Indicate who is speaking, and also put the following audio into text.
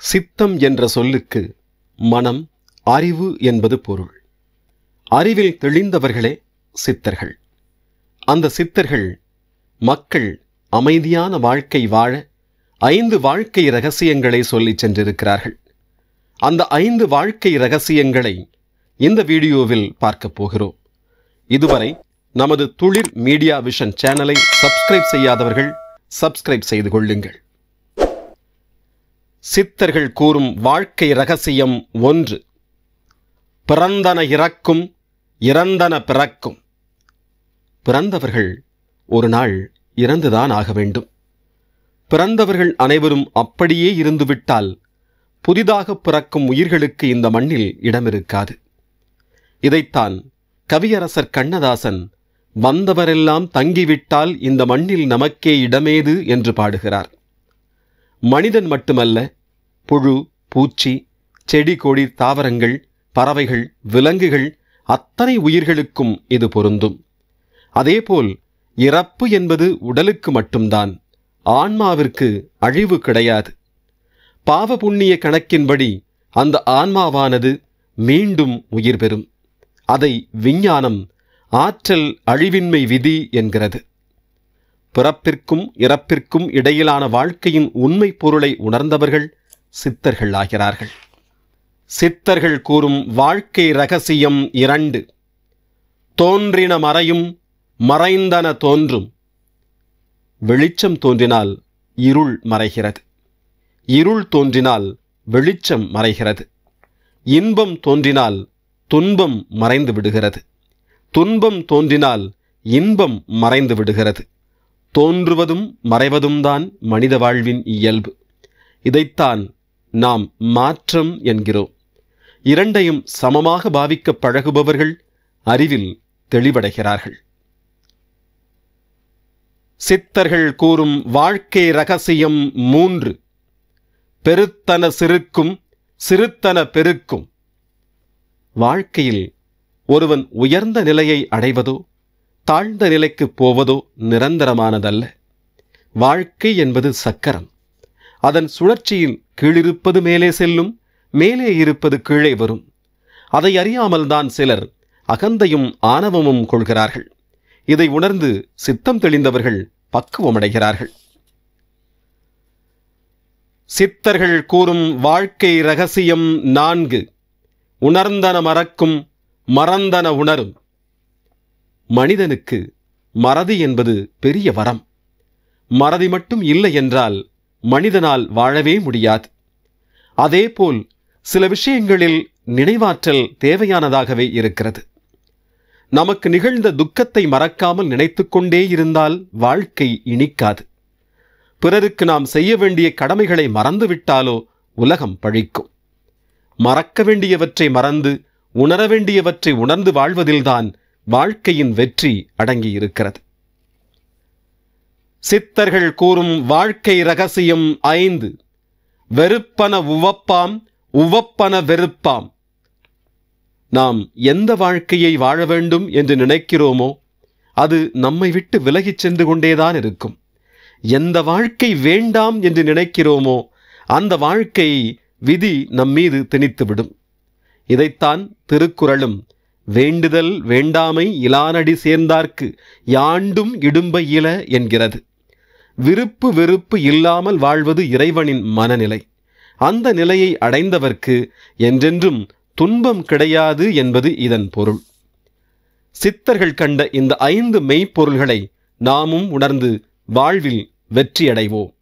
Speaker 1: சித்தம் என்ற சொல்லுக்கு மனம் அறிவு என்பது பொருள் அறிவில் தெளிந்தவர்களே சித்தர்கள் அந்த சித்தர்கள் மக்கள் அமைதியான வாழ்க்கை வாழ ஐந்து வாழ்க்கை ரகசியங்களை சொல்லிச் சென்றிருக்கிறார்கள் அந்த ஐந்து வாழ்க்கை ரகசியங்களை இந்த வீடியோவில் பார்க்கப் போகிறோம் இதுவரை நமது துளிர் மீடியா விஷன் சேனலை சப்ஸ்கிரைப் செய்யாதவர்கள் சப்ஸ்கிரைப் செய்து கொள்ளுங்கள் சித்தர்கள் கூறும் வாழ்க்கை ரகசியம் ஒன்று பிறந்தன இறக்கும் இறந்தன பிறக்கும் பிறந்தவர்கள் ஒரு நாள் இறந்துதான் ஆக வேண்டும் பிறந்தவர்கள் அனைவரும் அப்படியே இருந்துவிட்டால் புதிதாக பிறக்கும் உயிர்களுக்கு இந்த மண்ணில் இடமிருக்காது இதைத்தான் கவியரசர் கண்ணதாசன் வந்தவரெல்லாம் தங்கிவிட்டால் இந்த மண்ணில் நமக்கே இடமேது என்று பாடுகிறார் மனிதன் மட்டுமல்ல புழு பூச்சி செடி கொடி தாவரங்கள் பறவைகள் விலங்குகள் அத்தனை உயிர்களுக்கும் இது பொருந்தும் அதேபோல் இறப்பு என்பது உடலுக்கு மட்டும்தான் ஆன்மாவிற்கு அழிவு கிடையாது பாவ புண்ணிய கணக்கின்படி அந்த ஆன்மாவானது மீண்டும் உயிர் பெறும் அதை விஞ்ஞானம் ஆற்றல் அழிவின்மை விதி என்கிறது பிறப்பிற்கும் இறப்பிற்கும் இடையிலான வாழ்க்கையின் உண்மை பொருளை உணர்ந்தவர்கள் சித்தர்கள் ஆகிறார்கள் சித்தர்கள் கூறும் வாழ்க்கை ரகசியம் இரண்டு தோன்றின மறையும் மறைந்தன தோன்றும் வெளிச்சம் தோன்றினால் இருள் மறைகிறது இருள் தோன்றினால் வெளிச்சம் மறைகிறது இன்பம் தோன்றினால் துன்பம் மறைந்து விடுகிறது துன்பம் தோன்றினால் இன்பம் மறைந்து விடுகிறது தோன்றுவதும் மறைவதும் தான் மனித வாழ்வின் இயல்பு இதைத்தான் நாம் மாற்றம் என்கிறோம் இரண்டையும் சமமாக பாவிக்க பழகுபவர்கள் அறிவில் தெளிவடைகிறார்கள் சித்தர்கள் கூறும் வாழ்க்கை ரகசியம் மூன்று பெருத்தன சிறுக்கும் சிறுத்தன பெருக்கும் வாழ்க்கையில் ஒருவன் உயர்ந்த நிலையை அடைவதோ தாழ்ந்த நிலைக்கு போவதோ நிரந்தரமானதல்ல வாழ்க்கை என்பது சக்கரம் அதன் சுழற்சியில் கீழிருப்பது மேலே செல்லும் மேலே இருப்பது கீழே வரும் அதை அறியாமல்தான் சிலர் அகந்தையும் ஆணவமும் கொள்கிறார்கள் இதை உணர்ந்து சித்தம் தெளிந்தவர்கள் பக்குவமடைகிறார்கள் சித்தர்கள் கூறும் வாழ்க்கை ரகசியம் நான்கு உணர்ந்தன மறக்கும் மறந்தன உணரும் மனிதனுக்கு மறதி என்பது பெரிய வரம் மறதி மட்டும் இல்லை என்றால் மனிதனால் வாழவே முடியாது அதேபோல் சில விஷயங்களில் நினைவாற்றல் தேவையானதாகவே இருக்கிறது நமக்கு நிகழ்ந்த துக்கத்தை மறக்காமல் நினைத்துக்கொண்டே இருந்தால் வாழ்க்கை இனிக்காது பிறருக்கு நாம் செய்ய வேண்டிய கடமைகளை மறந்துவிட்டாலோ உலகம் பழிக்கும் மறக்க வேண்டியவற்றை மறந்து உணர வேண்டியவற்றை உணர்ந்து வாழ்வதில்தான் வாழ்க்கையின் வெற்றி அடங்கியிருக்கிறது சித்தர்கள் கூறும் வாழ்க்கை ரகசியம் ஐந்து வெறுப்பன உவப்பாம் உவப்பன வெறுப்பாம் நாம் எந்த வாழ்க்கையை வாழ வேண்டும் என்று நினைக்கிறோமோ அது நம்மை விட்டு விலகிச் சென்று கொண்டேதான் இருக்கும் எந்த வாழ்க்கை வேண்டாம் என்று நினைக்கிறோமோ அந்த வாழ்க்கையை விதி நம்மீது திணித்துவிடும் இதைத்தான் திருக்குறளும் வேண்டுதல் வேண்டாமை இலானடி சேர்ந்தார்க்கு யாண்டும் இடும்ப இல என்கிறது விருப்பு வெறுப்பு இல்லாமல் வாழ்வது இறைவனின் மனநிலை அந்த நிலையை அடைந்தவர்க்கு என்றென்றும் துன்பம் கிடையாது என்பது இதன் பொருள் சித்தர்கள் கண்ட இந்த ஐந்து மெய்ப்பொருள்களை நாமும் உணர்ந்து வாழ்வில் வெற்றியடைவோம்